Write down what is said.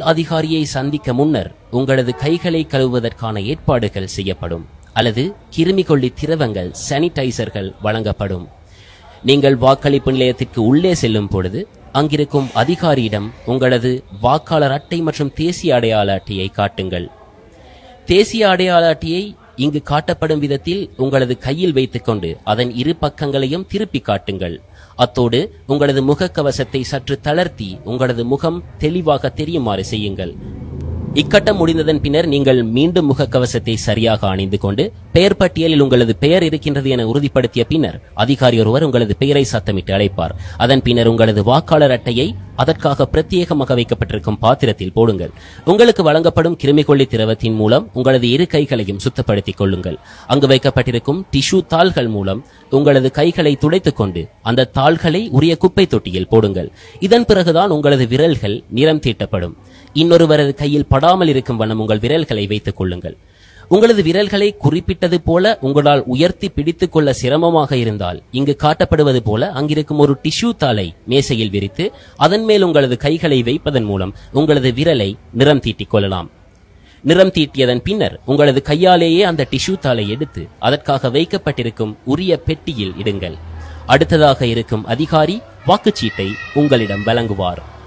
அதிகாரியை சந்திக்க முன்னர் உங்களது கைகளை கழுவுவதற்கான ஏற்பாடுகள் செய்யப்படும் அல்லது கிருமிகொல்லி திரவங்கள் சானிடைசர்கள் வழங்கப்படும் நீங்கள் வாக்களிப்பு நிலையத்திற்கு உள்ளே செல்லும் பொழுது அங்கிருக்கும் அதிகாரியிடம் உங்களது வாக்காளர் அட்டை மற்றும் தேசிய அடையாள அட்டையை காட்டுங்கள் தேசிய அடையாள அட்டையை இங்கு காட்டப்படும் விதத்தில் உங்களது கையில் வைத்துக்கொண்டு அதன் இரு பக்கங்களையும் திருப்பி காட்டுங்கள் அத்தோடு உங்களது முகக்கவசத்தை சற்று தளர்த்தி உங்களது முகம் தெளிவாக தெரியுமாறு செய்யுங்கள் இக்கட்டம் முடிந்ததன் பின்னர் நீங்கள் மீண்டும் முகக்கவசத்தை சரியாக அணிந்து கொண்டு பெயர் பட்டியலில் உங்களது பெயர் இருக்கின்றது என உறுதிப்படுத்திய பின்னர் அதிகாரி ஒருவர் உங்களது பெயரை சத்தமிட்டு அழைப்பார் அதன் பின்னர் உங்களது வாக்காளர் அட்டையை அதற்காக பிரத்யேகமாக வைக்கப்பட்டிருக்கும் பாத்திரத்தில் போடுங்கள் உங்களுக்கு வழங்கப்படும் கிருமிகொல்லி திரவத்தின் மூலம் உங்களது இரு கைகளையும் சுத்தப்படுத்திக் கொள்ளுங்கள் அங்கு வைக்கப்பட்டிருக்கும் டிஷ்யூ தாள்கள் மூலம் உங்களது கைகளை துடைத்துக் கொண்டு அந்த தாள்களை உரிய குப்பை தொட்டியில் போடுங்கள் இதன் பிறகுதான் உங்களது விரல்கள் நிறம் தீட்டப்படும் இன்னொருவரது கையில் படாமல் இருக்கும் வண்ணம் உங்கள் விரல்களை வைத்துக் கொள்ளுங்கள் உங்களது விரல்களை குறிப்பிட்டது போல உங்களால் உயர்த்தி பிடித்துக் கொள்ள சிரமமாக இருந்தால் இங்கு காட்டப்படுவது போல அங்கிருக்கும் ஒரு டிஷ்யூ தாளை மேசையில் விரித்து அதன் மேல் உங்களது கைகளை வைப்பதன் மூலம் உங்களது விரலை நிறம் தீட்டிக் கொள்ளலாம் நிறம் தீட்டியதன் பின்னர் உங்களது கையாலேயே அந்த டிஷ்யூ தாளை எடுத்து அதற்காக வைக்கப்பட்டிருக்கும் உரிய பெட்டியில் இடுங்கள் அடுத்ததாக இருக்கும் அதிகாரி வாக்குச்சீட்டை உங்களிடம் வழங்குவார்